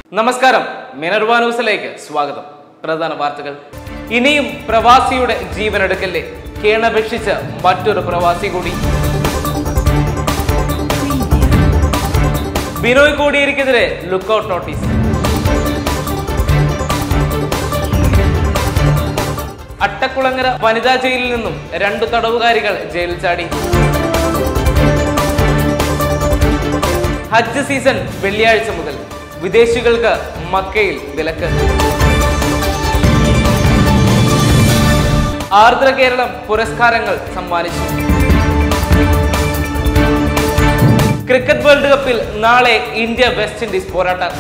നമസ്കാരം മിനർവ ന്യൂസിലേക്ക് സ്വാഗതം പ്രധാന വാർത്തകൾ ഇനിയും പ്രവാസിയുടെ ജീവൻ എടുക്കല്ലേ കേണപേക്ഷിച്ച് മറ്റൊരു പ്രവാസി കൂടി ബിനോയ് കോടിയേരിക്കെതിരെ ലുക്കൌട്ട് നോട്ടീസ് അട്ടക്കുളങ്ങര വനിതാ ജയിലിൽ നിന്നും രണ്ടു തടവുകാരികൾ ജയിലിൽ ചാടി ഹജ്ജ് സീസൺ വെള്ളിയാഴ്ച മുതൽ വിദേശികൾക്ക് മക്കയിൽ വിലക്ക് ആർദ്ര കേരളം പുരസ്കാരങ്ങൾ സമ്മാനിച്ചു ക്രിക്കറ്റ് വേൾഡ് കപ്പിൽ നാളെ ഇന്ത്യ വെസ്റ്റ് ഇൻഡീസ് പോരാട്ടം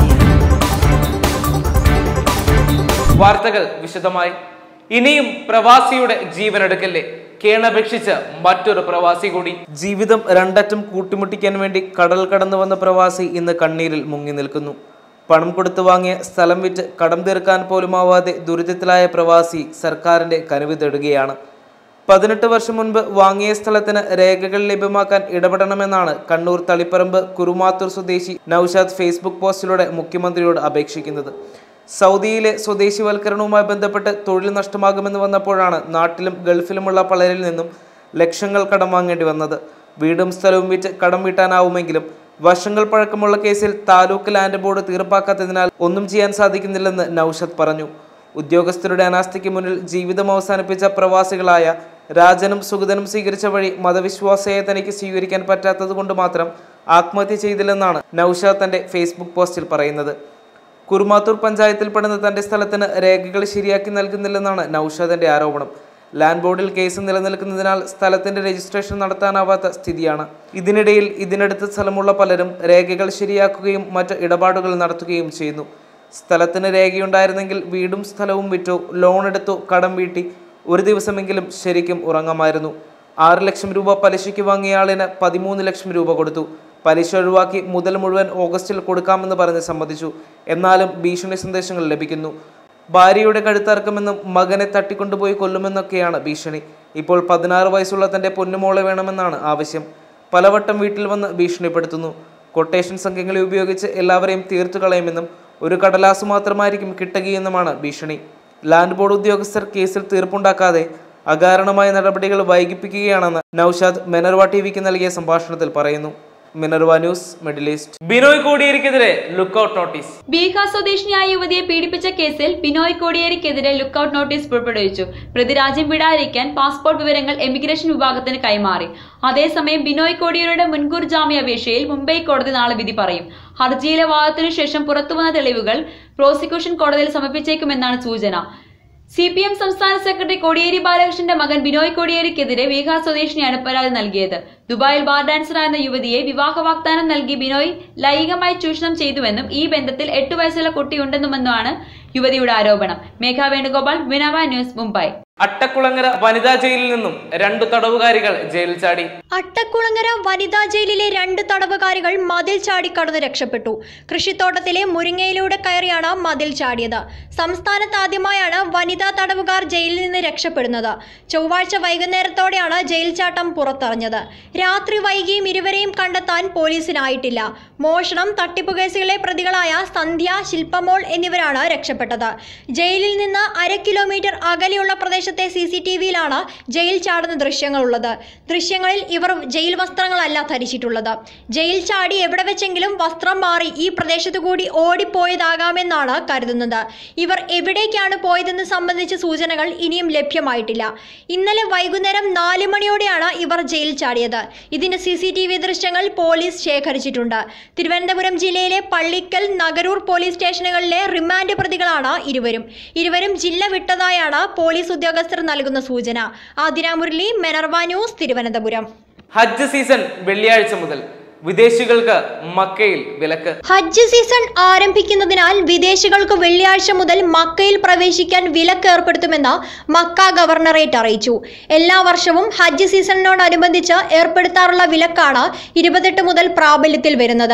വാർത്തകൾ വിശദമായി ഇനിയും പ്രവാസിയുടെ ജീവൻ എടുക്കല്ലേ കേണപേക്ഷിച്ച് മറ്റൊരു പ്രവാസി കൂടി ജീവിതം രണ്ടറ്റം കൂട്ടിമുട്ടിക്കാൻ വേണ്ടി കടൽ കടന്നു വന്ന പ്രവാസി ഇന്ന് കണ്ണീരിൽ മുങ്ങി നിൽക്കുന്നു പണം കൊടുത്തു വാങ്ങിയ സ്ഥലം വിറ്റ് കടം തീർക്കാൻ പോലുമാവാതെ ദുരിതത്തിലായ പ്രവാസി സർക്കാരിന്റെ കനിവ് തേടുകയാണ് പതിനെട്ട് വർഷം മുൻപ് വാങ്ങിയ സ്ഥലത്തിന് രേഖകൾ ലഭ്യമാക്കാൻ ഇടപെടണമെന്നാണ് കണ്ണൂർ തളിപ്പറമ്പ് കുറുമാത്തൂർ സ്വദേശി നൌഷാദ് ഫേസ്ബുക്ക് പോസ്റ്റിലൂടെ മുഖ്യമന്ത്രിയോട് അപേക്ഷിക്കുന്നത് സൗദിയിലെ സ്വദേശിവൽക്കരണവുമായി ബന്ധപ്പെട്ട് തൊഴിൽ നഷ്ടമാകുമെന്ന് വന്നപ്പോഴാണ് നാട്ടിലും ഗൾഫിലുമുള്ള പലരിൽ നിന്നും ലക്ഷങ്ങൾ കടം വാങ്ങേണ്ടി വന്നത് വീടും സ്ഥലവും വിറ്റ് കടം വീട്ടാനാവുമെങ്കിലും വർഷങ്ങൾ പഴക്കമുള്ള കേസിൽ താലൂക്ക് ലാൻഡ് ബോർഡ് തീർപ്പാക്കാത്തതിനാൽ ഒന്നും ചെയ്യാൻ സാധിക്കുന്നില്ലെന്ന് നൌഷദ് പറഞ്ഞു ഉദ്യോഗസ്ഥരുടെ അനാസ്ഥയ്ക്ക് മുന്നിൽ ജീവിതം അവസാനിപ്പിച്ച പ്രവാസികളായ രാജനും സുഗതനും സ്വീകരിച്ച വഴി മതവിശ്വാസയെ തനിക്ക് സ്വീകരിക്കാൻ പറ്റാത്തത് കൊണ്ട് മാത്രം ആത്മഹത്യ ചെയ്തില്ലെന്നാണ് നൌഷാദ് തന്റെ ഫേസ്ബുക്ക് പോസ്റ്റിൽ പറയുന്നത് കുറുമാത്തൂർ പഞ്ചായത്തിൽപ്പെടുന്ന തന്റെ സ്ഥലത്തിന് രേഖകൾ ശരിയാക്കി നൽകുന്നില്ലെന്നാണ് നൌഷാദിന്റെ ആരോപണം ലാൻഡ് ബോർഡിൽ കേസ് നിലനിൽക്കുന്നതിനാൽ സ്ഥലത്തിന്റെ രജിസ്ട്രേഷൻ നടത്താനാവാത്ത സ്ഥിതിയാണ് ഇതിനിടയിൽ ഇതിനടുത്ത് സ്ഥലമുള്ള പലരും രേഖകൾ ശരിയാക്കുകയും മറ്റ് ഇടപാടുകൾ നടത്തുകയും ചെയ്യുന്നു സ്ഥലത്തിന് രേഖയുണ്ടായിരുന്നെങ്കിൽ വീടും സ്ഥലവും വിറ്റോ ലോൺ എടുത്തോ കടം വീട്ടി ഒരു ദിവസമെങ്കിലും ശരിക്കും ഉറങ്ങാമായിരുന്നു ആറ് ലക്ഷം രൂപ പലിശയ്ക്ക് വാങ്ങിയ ആളിന് പതിമൂന്ന് ലക്ഷം രൂപ കൊടുത്തു പലിശ ഒഴിവാക്കി മുതൽ മുഴുവൻ ഓഗസ്റ്റിൽ കൊടുക്കാമെന്ന് പറഞ്ഞ് സമ്മതിച്ചു എന്നാലും ഭീഷണി സന്ദേശങ്ങൾ ലഭിക്കുന്നു ഭാര്യയുടെ കഴുത്തറക്കുമെന്നും മകനെ തട്ടിക്കൊണ്ടുപോയി കൊല്ലുമെന്നൊക്കെയാണ് ഭീഷണി ഇപ്പോൾ പതിനാറ് വയസ്സുള്ള തന്റെ പൊന്നുമോളെ വേണമെന്നാണ് ആവശ്യം പലവട്ടം വീട്ടിൽ വന്ന് ഭീഷണിപ്പെടുത്തുന്നു കൊട്ടേഷൻ സംഘങ്ങളെ ഉപയോഗിച്ച് എല്ലാവരെയും തീർത്തു കളയുമെന്നും ഒരു കടലാസ് മാത്രമായിരിക്കും കിട്ടുകയെന്നുമാണ് ഭീഷണി ലാൻഡ് ബോർഡ് ഉദ്യോഗസ്ഥർ കേസിൽ തീർപ്പുണ്ടാക്കാതെ അകാരണമായ നടപടികൾ വൈകിപ്പിക്കുകയാണെന്ന് നൌഷാദ് മെനർവ ടിവിക്ക് നൽകിയ സംഭാഷണത്തിൽ പറയുന്നു Minerva news middle east Binoy കോടിയേരിക്കെതിരെ ലുക്കൌട്ട് നോട്ടീസ് ബീഹാർ സ്വദേശിനിയായ യുവതിയെ പീഡിപ്പിച്ച കേസിൽ ബിനോയ് കോടിയേരിക്കെതിരെ ലുക്കൌട്ട് നോട്ടീസ് പുറപ്പെടുവിച്ചു പ്രതി രാജ്യം വിടാതിരിക്കാൻ പാസ്പോർട്ട് വിവരങ്ങൾ എമിഗ്രേഷൻ വിഭാഗത്തിന് കൈമാറി അതേസമയം ബിനോയ് കോടിയേരിയുടെ മുൻകൂർ ജാമ്യാപേക്ഷയിൽ മുംബൈ കോടതി നാളെ വിധി പറയും ഹർജിയിലെ വാദത്തിനു ശേഷം പുറത്തുവന്ന തെളിവുകൾ പ്രോസിക്യൂഷൻ കോടതിയിൽ സമർപ്പിച്ചേക്കുമെന്നാണ് സൂചന സി പി എം സംസ്ഥാന സെക്രട്ടറി കോടിയേരി ബാലകൃഷ്ണന്റെ മകൻ ബിനോയ് കോടിയേരിക്കെതിരെ ബീഹാർ സ്വദേശിനിയാണ് പരാതി നൽകിയത് ദുബായിൽ ബാർ ഡാൻസറായിരുന്ന യുവതിയെ വിവാഹ വാഗ്ദാനം നൽകി ബിനോയ് ലൈംഗികമായി ചൂഷണം ചെയ്തുവെന്നും ഈ ബന്ധത്തിൽ എട്ടു വയസ്സുള്ള കുട്ടിയുണ്ടെന്നുമെന്നുമാണ് യുവതിയുടെ ആരോപണം മേഘ വേണുഗോപാൽ വിനവ ന്യൂസ് മുംബൈ അട്ടക്കുളങ്ങര വനിതാ ജയിലിൽ നിന്നും രണ്ടു തടവുകാരികൾ ജയിലിൽ ചാടി അട്ടക്കുളങ്ങര വനിതാ ജയിലിലെ രണ്ട് തടവുകാരികൾ മതിൽ ചാടി കടന്ന് രക്ഷപ്പെട്ടു കൃഷിത്തോട്ടത്തിലെ മുരിങ്ങയിലൂടെ കയറിയാണ് മതിൽ ചാടിയത് സംസ്ഥാനത്ത് ആദ്യമായാണ് വനിതാ തടവുകാർ ജയിലിൽ നിന്ന് രക്ഷപ്പെടുന്നത് ചൊവ്വാഴ്ച വൈകുന്നേരത്തോടെയാണ് ജയിൽ ചാട്ടം പുറത്തറിഞ്ഞത് രാത്രി വൈകിയും ഇരുവരെയും കണ്ടെത്താൻ പോലീസിനായിട്ടില്ല മോഷണം തട്ടിപ്പ് കേസുകളിലെ പ്രതികളായ സന്ധ്യ ശില്പമോൾ എന്നിവരാണ് രക്ഷപ്പെട്ടത് ജയിലിൽ നിന്ന് അര കിലോമീറ്റർ അകലെയുള്ള പ്രദേശത്തെ സി സി ടി വിയിലാണ് ജയിൽ ചാടുന്ന ദൃശ്യങ്ങളുള്ളത് ദൃശ്യങ്ങളിൽ ഇവർ ജയിൽ വസ്ത്രങ്ങളല്ല ധരിച്ചിട്ടുള്ളത് ജയിൽ ചാടി എവിടെ വെച്ചെങ്കിലും വസ്ത്രം മാറി ഈ പ്രദേശത്തു കൂടി ഓടിപ്പോയതാകാമെന്നാണ് കരുതുന്നത് ഇവർ എവിടേക്കാണ് പോയതെന്ന് സംബന്ധിച്ച സൂചനകൾ ഇനിയും ലഭ്യമായിട്ടില്ല ഇന്നലെ വൈകുന്നേരം നാല് മണിയോടെയാണ് ഇവർ ജയിൽ ചാടിയത് ഇതിന്റെ സി സി ടി വി ദൃശ്യങ്ങൾ പോലീസ് ശേഖരിച്ചിട്ടുണ്ട് തിരുവനന്തപുരം ജില്ലയിലെ പള്ളിക്കൽ നഗരൂർ പോലീസ് സ്റ്റേഷനുകളിലെ റിമാൻഡ് പ്രതികളാണ് ഇരുവരും ഇരുവരും ജില്ല വിട്ടതായാണ് പോലീസ് ഉദ്യോഗസ്ഥർ നൽകുന്ന സൂചന ആതിര മുരളി മെനർവ ന്യൂസ് തിരുവനന്തപുരം ഹജ്ജ് സീസൺ വെള്ളിയാഴ്ച മുതൽ വിദേശികൾക്ക് മക്കയിൽ വിലക്ക് ഹജ്ജ് സീസൺ ആരംഭിക്കുന്നതിനാൽ വിദേശികൾക്ക് വെള്ളിയാഴ്ച മുതൽ മക്കയിൽ പ്രവേശിക്കാൻ വിലക്ക് ഏർപ്പെടുത്തുമെന്ന് മക്ക ഗവർണറേറ്റ് അറിയിച്ചു എല്ലാ വർഷവും ഹജ്ജ് സീസണിനോടനുബന്ധിച്ച് ഏർപ്പെടുത്താറുള്ള വിലക്കാണ് ഇരുപത്തെട്ട് മുതൽ പ്രാബല്യത്തിൽ വരുന്നത്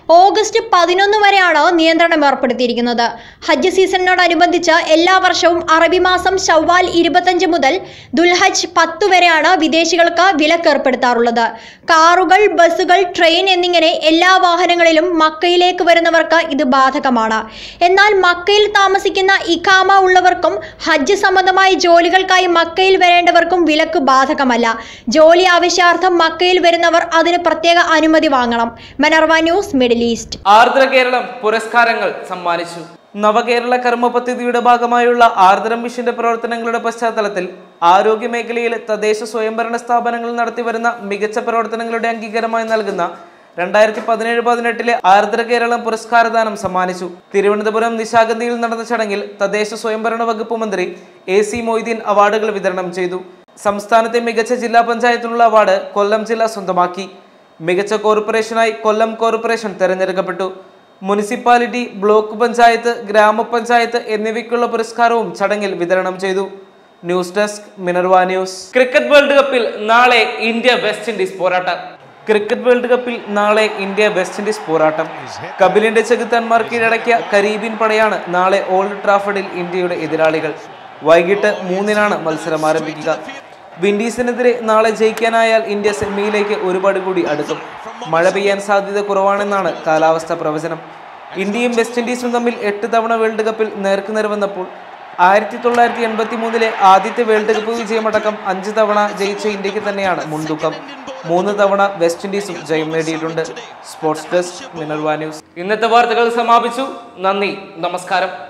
ഓഗസ്റ്റ് പതിനൊന്ന് വരെയാണ് നിയന്ത്രണം ഏർപ്പെടുത്തിയിരിക്കുന്നത് ഹജ്ജ് സീസണിനോടനുബന്ധിച്ച് എല്ലാ വർഷവും അറബി മാസം ഷവ്വാൽ ഇരുപത്തഞ്ച് മുതൽ ദുൽഹജ് പത്ത് വരെയാണ് വിദേശികൾക്ക് വിലക്ക് ഏർപ്പെടുത്താറുള്ളത് കാറുകൾ ബസ്സുകൾ ട്രെയിൻ എന്നിങ്ങനെ എല്ലാ വാഹനങ്ങളിലും മക്കയിലേക്ക് വരുന്നവർക്ക് ഇത് ബാധകമാണ് എന്നാൽ മക്കയിൽ താമസിക്കുന്ന ഇഖാമ ഉള്ളവർക്കും ഹജ്ജ് സംബന്ധമായ ജോലികൾക്കായി മക്കയിൽ വരേണ്ടവർക്കും വിലക്ക് ബാധകമല്ല ജോലി ആവശ്യാർത്ഥം മക്കയിൽ വരുന്നവർ അതിന് പ്രത്യേക അനുമതി വാങ്ങണം Minerva news middle east Ardra Keralam പുരസ്കാരങ്ങൾ സമ്മാനിച്ചു നവകേരള കർമ്മ പദ്ധതിയുടെ ഭാഗമായുള്ള ആർദ്രം മിഷന്റെ പ്രവർത്തനങ്ങളുടെ പശ്ചാത്തലത്തിൽ ആരോഗ്യ മേഖലയിൽ തദ്ദേശ സ്വയംഭരണ സ്ഥാപനങ്ങൾ നടത്തിവരുന്ന മികച്ച പ്രവർത്തനങ്ങളുടെ അംഗീകാരമായി നൽകുന്ന രണ്ടായിരത്തി പതിനേഴ് പതിനെട്ടിലെ ആർദ്ര കേരളം പുരസ്കാരദാനം സമ്മാനിച്ചു തിരുവനന്തപുരം നിശാഗന്ധിയിൽ നടന്ന ചടങ്ങിൽ തദ്ദേശ സ്വയംഭരണ വകുപ്പ് മന്ത്രി എ സി മൊയ്തീൻ അവാർഡുകൾ വിതരണം ചെയ്തു സംസ്ഥാനത്തെ മികച്ച ജില്ലാ പഞ്ചായത്തിനുള്ള അവാർഡ് കൊല്ലം ജില്ല സ്വന്തമാക്കി മികച്ച കോർപ്പറേഷനായി കൊല്ലം കോർപ്പറേഷൻ തെരഞ്ഞെടുക്കപ്പെട്ടു മുനിസിപ്പാലിറ്റി ബ്ലോക്ക് പഞ്ചായത്ത് ഗ്രാമപഞ്ചായത്ത് എന്നിവയ്ക്കുള്ള പുരസ്കാരവും ചടങ്ങിൽ വിതരണം ചെയ്തു news desk Minerva news cricket world കപ്പിൽ നാളെ ഇന്ത്യ വെസ്റ്റ് ഇൻഡീസ് പോരാട്ടം ക്രിക്കറ്റ് വേൾഡ് കപ്പിൽ നാളെ ഇന്ത്യ വെസ്റ്റ് ഇൻഡീസ് പോരാട്ടം കപിലിന്റെ ചെകുത്താന്മാർ കീഴടക്കിയ കരീബിയൻ പടയാണ് നാളെ ഓൾഡ് ട്രാഫഡിൽ ഇന്ത്യയുടെ എതിരാളികൾ വൈകിട്ട് മൂന്നിനാണ് മത്സരം ആരംഭിക്കുക വിൻഡീസിനെതിരെ നാളെ ജയിക്കാനായാൽ ഇന്ത്യ സെമിയിലേക്ക് ഒരുപാട് കൂടി അടുക്കും മഴ പെയ്യാൻ സാധ്യത കുറവാണെന്നാണ് കാലാവസ്ഥാ പ്രവചനം ഇന്ത്യയും വെസ്റ്റ് ഇൻഡീസും തമ്മിൽ എട്ട് തവണ വേൾഡ് കപ്പിൽ നേർക്കുനേർ വന്നപ്പോൾ ആയിരത്തി തൊള്ളായിരത്തി എൺപത്തി മൂന്നിലെ ആദ്യത്തെ വേൾഡ് കപ്പ് വിജയമടക്കം അഞ്ച് തവണ ജയിച്ച ഇന്ത്യക്ക് തന്നെയാണ് മുൻതൂക്കം മൂന്ന് തവണ വെസ്റ്റ് ഇൻഡീസും ജയം നേടിയിട്ടുണ്ട് സ്പോർട്സ് ഡെസ്ക് മിനർവ ന്യൂസ് ഇന്നത്തെ വാർത്തകൾ സമാപിച്ചു നന്ദി നമസ്കാരം